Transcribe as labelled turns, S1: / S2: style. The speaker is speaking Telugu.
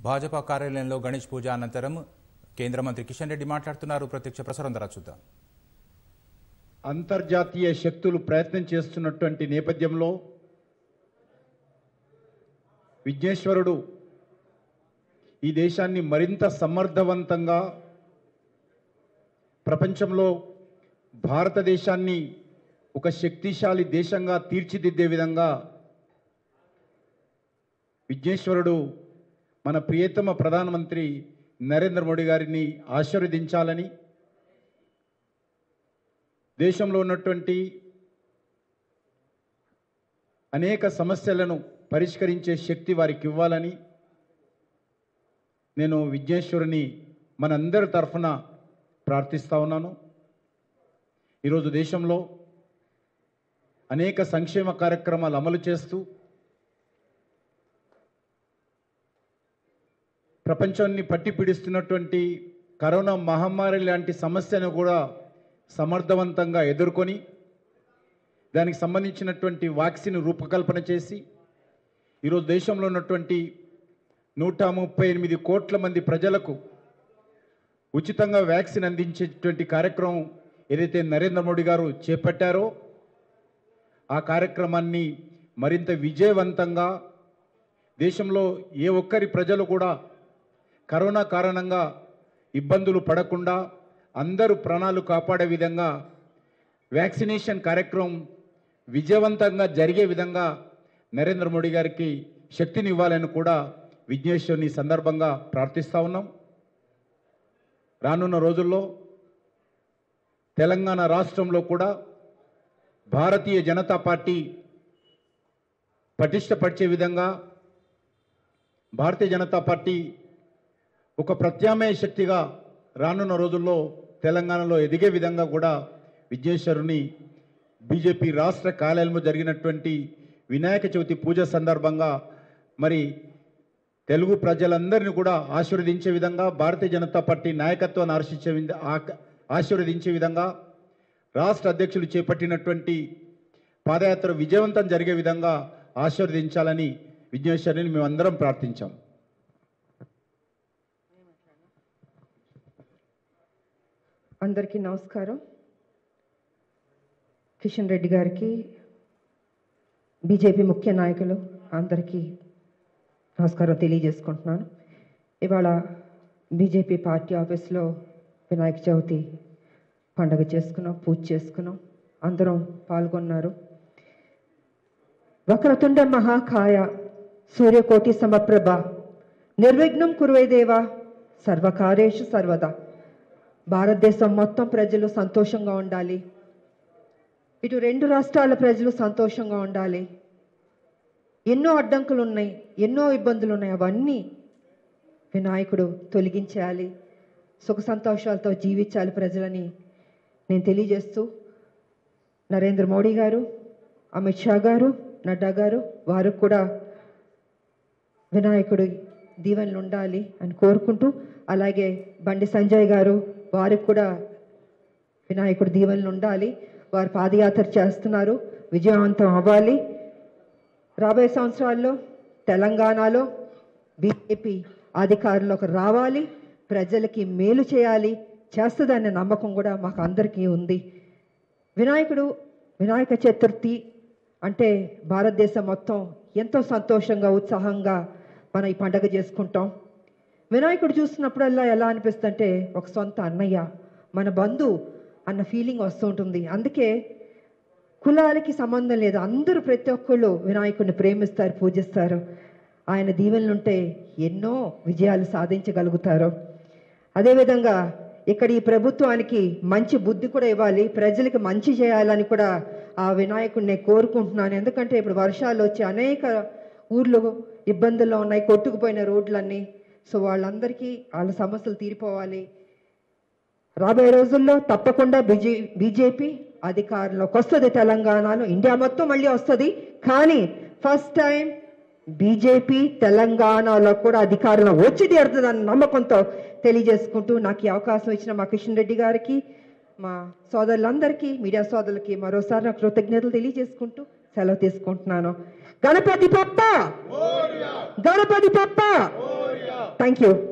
S1: భాజపా కార్యాలయంలో గణేష్ పూజ అనంతరం కేంద్ర మంత్రి కిషన్ రెడ్డి మాట్లాడుతున్నారు ప్రత్యక్ష ప్రసారం ద్వారా చూద్దాం
S2: అంతర్జాతీయ శక్తులు ప్రయత్నం చేస్తున్నటువంటి నేపథ్యంలో విఘ్నేశ్వరుడు ఈ దేశాన్ని మరింత సమర్థవంతంగా ప్రపంచంలో భారతదేశాన్ని ఒక శక్తిశాలి దేశంగా తీర్చిదిద్దే విధంగా విఘ్నేశ్వరుడు మన ప్రియతమ ప్రధానమంత్రి నరేంద్ర మోడీ గారిని ఆశీర్వదించాలని దేశంలో ఉన్నటువంటి అనేక సమస్యలను పరిష్కరించే శక్తి వారికి ఇవ్వాలని నేను విఘ్నేశ్వరుని మనందరి తరఫున ప్రార్థిస్తా ఉన్నాను ఈరోజు దేశంలో అనేక సంక్షేమ కార్యక్రమాలు అమలు చేస్తూ ప్రపంచాన్ని పట్టి పీడిస్తున్నటువంటి కరోనా మహమ్మారి లాంటి సమస్యను కూడా సమర్థవంతంగా ఎదుర్కొని దానికి సంబంధించినటువంటి వ్యాక్సిన్ రూపకల్పన చేసి ఈరోజు దేశంలో ఉన్నటువంటి నూట ముప్పై ఎనిమిది కోట్ల మంది ప్రజలకు ఉచితంగా వ్యాక్సిన్ అందించేటువంటి కార్యక్రమం ఏదైతే నరేంద్ర మోడీ గారు చేపట్టారో ఆ కార్యక్రమాన్ని మరింత విజయవంతంగా దేశంలో ఏ ఒక్కరి ప్రజలు కూడా కరోనా కారణంగా ఇబ్బందులు పడకుండా అందరూ ప్రాణాలు కాపాడే విధంగా వ్యాక్సినేషన్ కార్యక్రమం విజయవంతంగా జరిగే విధంగా నరేంద్ర మోడీ గారికి శక్తినివ్వాలని కూడా విఘ్నేశ్వరుని ఈ సందర్భంగా ప్రార్థిస్తా ఉన్నాం రానున్న రోజుల్లో తెలంగాణ రాష్ట్రంలో కూడా భారతీయ జనతా పార్టీ పటిష్టపరిచే విధంగా భారతీయ జనతా పార్టీ ఒక ప్రత్యామ్నాయ శక్తిగా రానున్న రోజుల్లో తెలంగాణలో ఎదిగే విధంగా కూడా విఘ్నేశ్వరుని బీజేపీ రాష్ట్ర కార్యాలయంలో జరిగినటువంటి వినాయక చవితి పూజ సందర్భంగా మరి తెలుగు ప్రజలందరినీ కూడా ఆశీర్వదించే విధంగా భారతీయ జనతా పార్టీ నాయకత్వాన్ని ఆశించే విధ- ఆక- ఆశీర్వదించే విధంగా రాష్ట్ర అధ్యక్షులు చేపట్టినటువంటి పాదయాత్ర విజయవంతం జరిగే విధంగా ఆశీర్వదించాలని విఘ్నేశ్వరుని మేమందరం ప్రార్థించాం
S3: అందరికీ నమస్కారం కిషన్ రెడ్డి గారికి బీజేపీ ముఖ్య నాయకులు అందరికీ నమస్కారం తెలియజేసుకుంటున్నాను ఇవాళ బీజేపీ పార్టీ ఆఫీస్లో వినాయక చవితి పండగ చేసుకున్నాం పూజ చేసుకున్నాం అందరం పాల్గొన్నారు వక్రతుండ మహాకాయ సూర్యకోటి సమప్రభ నిర్విఘ్నం కురువేదేవా సర్వకార్యేషు సర్వదా భారతదేశం మొత్తం ప్రజలు సంతోషంగా ఉండాలి ఇటు రెండు రాష్ట్రాల ప్రజలు సంతోషంగా ఉండాలి ఎన్నో అడ్డంకులు ఉన్నాయి ఎన్నో ఇబ్బందులు ఉన్నాయి అవన్నీ వినాయకుడు తొలగించాలి సుఖ సంతోషాలతో జీవించాలి ప్రజలని నేను తెలియజేస్తూ నరేంద్ర మోడీ గారు అమిత్ షా గారు నడ్డా గారు వారు కూడా వినాయకుడి దీవెనలు ఉండాలి అని కోరుకుంటూ అలాగే బండి సంజయ్ గారు వారికి కూడా వినాయకుడి దీవెనలు ఉండాలి వారు పాదయాత్ర చేస్తున్నారు విజయవంతం అవ్వాలి రాబోయే సంవత్సరాల్లో తెలంగాణలో బీజేపీ అధికారంలోకి రావాలి ప్రజలకి మేలు చేయాలి చేస్తుందనే నమ్మకం కూడా మాకు అందరికీ ఉంది వినాయకుడు వినాయక చతుర్థి అంటే భారతదేశం మొత్తం ఎంతో సంతోషంగా ఉత్సాహంగా మనం ఈ పండగ చేసుకుంటాం వినాయకుడు చూసినప్పుడల్లా ఎలా అనిపిస్తుందంటే ఒక సొంత అన్నయ్య మన బంధు అన్న ఫీలింగ్ వస్తూ ఉంటుంది అందుకే కులాలకి సంబంధం లేదు అందరూ ప్రతి ఒక్కళ్ళు వినాయకుడిని ప్రేమిస్తారు పూజిస్తారు ఆయన దీవెనలుంటే ఎన్నో విజయాలు సాధించగలుగుతారు అదేవిధంగా ఇక్కడ ఈ ప్రభుత్వానికి మంచి బుద్ధి కూడా ఇవ్వాలి ప్రజలకి మంచి చేయాలని కూడా ఆ వినాయకుడిని కోరుకుంటున్నాను ఎందుకంటే ఇప్పుడు వర్షాలు వచ్చి అనేక ఊర్లు ఇబ్బందుల్లో ఉన్నాయి కొట్టుకుపోయిన రోడ్లన్నీ సో వాళ్ళందరికీ వాళ్ళ సమస్యలు తీరిపోవాలి రాబోయే రోజుల్లో తప్పకుండా బీజే బీజేపీ అధికారంలోకి వస్తుంది తెలంగాణలో ఇండియా మొత్తం మళ్ళీ వస్తుంది కానీ ఫస్ట్ టైం బీజేపీ తెలంగాణలో కూడా అధికారంలో వచ్చి తీరుతుందన్న నమ్మకంతో తెలియజేసుకుంటూ నాకు ఈ అవకాశం ఇచ్చిన మా కిషన్ రెడ్డి గారికి మా సోదరులందరికీ మీడియా సోదరులకి మరోసారి నా కృతజ్ఞతలు తెలియజేసుకుంటూ సెలవు తీసుకుంటున్నాను గణపతి పప్ప గణపతి పప్ప థ్యాంక్ యూ